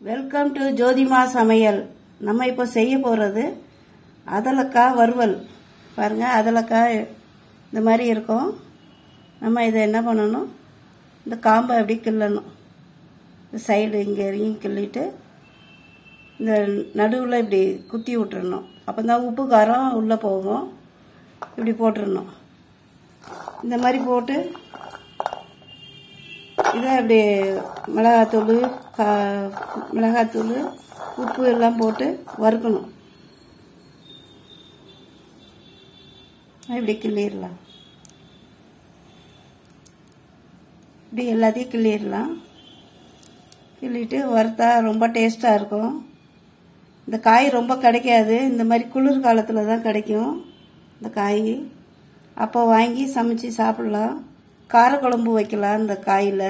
welcome to ஜோதிமா சமையல் நம்ம இப்போ செய்ய போகிறது அதலக்காய் வறுவல் பாருங்க அதலக்காய் இந்த மாதிரி இருக்கும் நம்ம இதை என்ன பண்ணணும் இந்த காம்பை அப்படி கிள்ளணும் இந்த சைடு இங்கே இறங்கி கிள்ளிட்டு இந்த நடுவில் இப்படி குத்தி விட்டுறணும் அப்போ தான் உப்பு காரம் உள்ளே போகும் இப்படி போட்டுறணும் இந்த மாதிரி போட்டு இதை அப்படி மிளகாத்தூள் கா மிளகாத்தூள் உப்பு எல்லாம் போட்டு வறுக்கணும் இப்படி கிள்ளிடலாம் இப்படி எல்லாத்தையும் கிள்ளிடலாம் கிள்ளிட்டு வறுத்தா ரொம்ப டேஸ்ட்டாக இருக்கும் இந்த காய் ரொம்ப கிடைக்காது இந்த மாதிரி குளிர் காலத்தில் தான் கிடைக்கும் இந்த காய் அப்போ வாங்கி சமைச்சு சாப்பிடலாம் காரக்குழம்பு வைக்கலாம் இந்த காயில்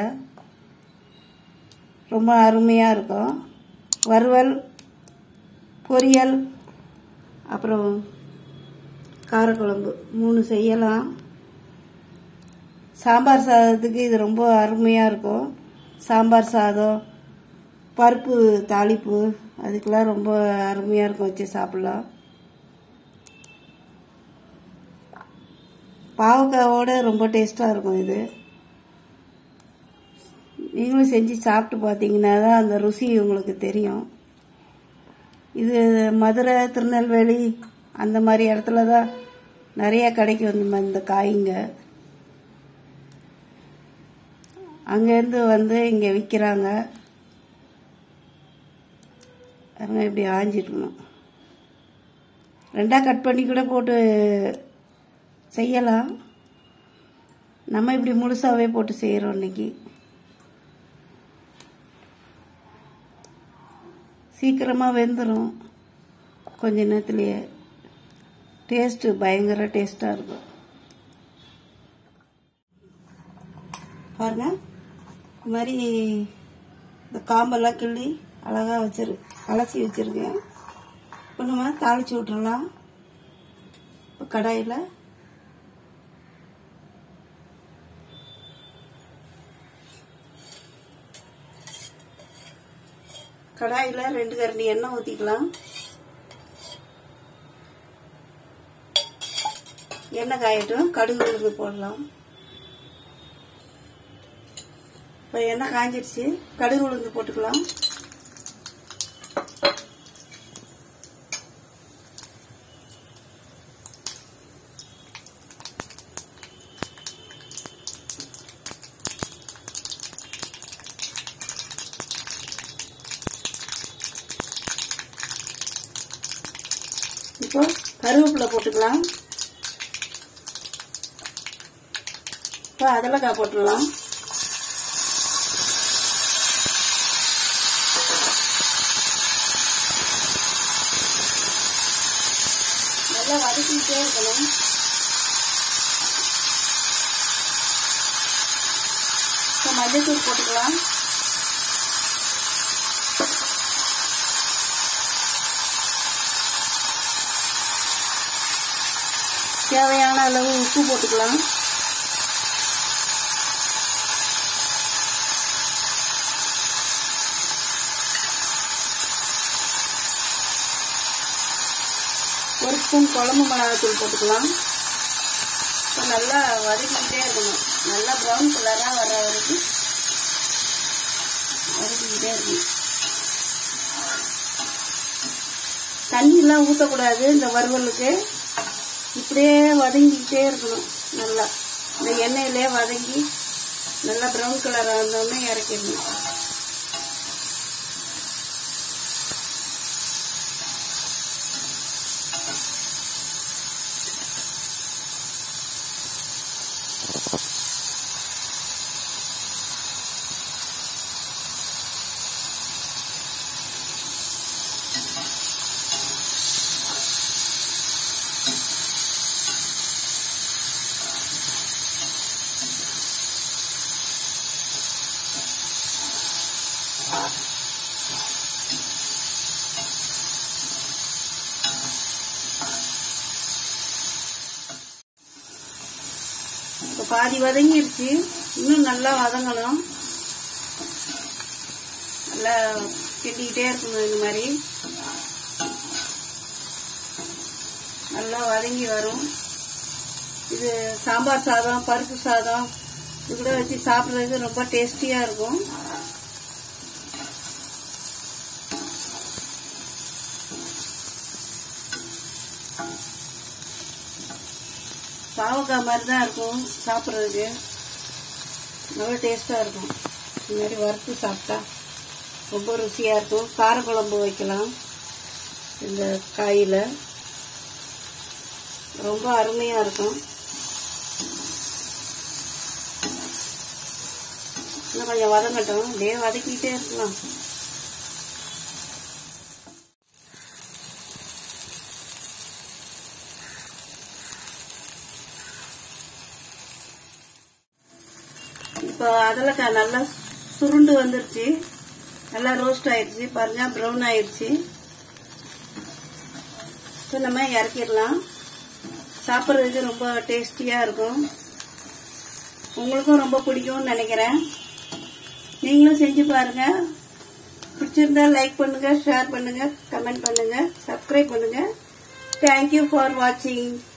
ரொம்ப அருமையாக இருக்கும் வறுவல் பொரியல் அப்புறம் காரக்குழம்பு மூணு செய்யலாம் சாம்பார் சாதத்துக்கு இது ரொம்ப அருமையாக இருக்கும் சாம்பார் சாதம் பருப்பு தாளிப்பு அதுக்கெல்லாம் ரொம்ப அருமையாக இருக்கும் வச்சு சாப்பிட்லாம் பாவக்காவோட ரொம்ப டேஸ்ட்டாக இருக்கும் இது நீங்களும் செஞ்சு சாப்பிட்டு பார்த்தீங்கன்னா தான் அந்த ருசி உங்களுக்கு தெரியும் இது மதுரை திருநெல்வேலி அந்த மாதிரி இடத்துல தான் நிறைய கிடைக்கும் இந்த மாதிரி இந்த காய்ங்க அங்கேருந்து வந்து இங்கே விற்கிறாங்க பாருங்க இப்படி ஆஞ்சிடணும் ரெண்டாக கட் பண்ணி கூட போட்டு செய்யலாம் நம்ம இப்படி முழுசாகவே போட்டு செய்கிறோம் இன்னைக்கு சீக்கிரமாக வெந்துடும் கொஞ்ச நேரத்துலேயே டேஸ்ட்டு பயங்கர டேஸ்ட்டாக இருக்கும் பாருங்க இந்த மாதிரி இந்த காம்பெல்லாம் கிள்ளி அழகாக வச்சிரு அலசி வச்சுருக்கேன் இப்போ நம்ம தாளித்து விட்டுறலாம் இப்போ கடாயில் கடாயில் ரெண்டு கரண்டி எண்ணெய் ஊற்றிக்கலாம் எண்ணெய் காயட்டும் கடுகு உளுந்து போடலாம் இப்போ எண்ணெய் காஞ்சிடுச்சு கடுகு உளுந்து போட்டுக்கலாம் இப்போ கருவேப்பிலை போட்டுக்கலாம் இப்போ அதலக்காய் போட்டுடலாம் நல்லா வதக்கிட்டே இருக்கணும் இப்போ மஞ்சள்தூள் போட்டுக்கலாம் தேவையான அளவு உப்பு போட்டுக்கலாம் ஒரு ஸ்பூன் குழம்பு மிளகாத்தூள் போட்டுக்கலாம் இப்போ நல்லா வதக்கிக்கிட்டே இருக்கணும் நல்லா ப்ரௌன் கலராக வர வரைக்கும் வதக்கிக்கிட்டே இருக்கணும் தண்ணியெல்லாம் ஊற்றக்கூடாது இந்த வறுவலுக்கு இப்படியே வதங்கிக்கிட்டே இருக்கணும் நல்லா இந்த எண்ணெயிலே வதங்கி நல்லா ப்ரௌன் கலர் வந்தோடனே இறக்கிடணும் இப்போ பாதி வதங்கிருச்சு இன்னும் நல்லா வதங்கணும் நல்லா கிண்டிக்கிட்டே இருக்கணும் இந்த மாதிரி நல்லா வதங்கி வரும் இது சாம்பார் சாதம் பருப்பு சாதம் இது கூட வச்சு சாப்பிட்றதுக்கு ரொம்ப டேஸ்டியாக இருக்கும் பாவக்காய் மாதிரி தான் இருக்கும் சாப்பிட்றதுக்கு ரொம்ப டேஸ்ட்டாக இருக்கும் இந்த மாதிரி வறுத்து சாப்பிட்டா ரொம்ப ருசியாக இருக்கும் காரக்குழம்பு வைக்கலாம் இந்த காயில் ரொம்ப அருமையாக இருக்கும் இன்னும் கொஞ்சம் வதங்கட்டும் அப்படியே வதக்கிட்டே இருக்கலாம் இப்போ அதலக்காய் நல்லா சுருண்டு வந்துருச்சு நல்லா ரோஸ்ட் ஆயிடுச்சு பாருங்க ப்ரௌன் ஆயிடுச்சு இப்போ நம்ம இறக்கிடலாம் சாப்பிட்றதுக்கு ரொம்ப டேஸ்டியாக இருக்கும் உங்களுக்கும் ரொம்ப பிடிக்கும்னு நினைக்கிறேன் நீங்களும் செஞ்சு பாருங்க பிடிச்சிருந்தா லைக் பண்ணுங்க ஷேர் பண்ணுங்க கமெண்ட் பண்ணுங்க சப்ஸ்கிரைப் பண்ணுங்க தேங்க்யூ ஃபார் வாட்சிங்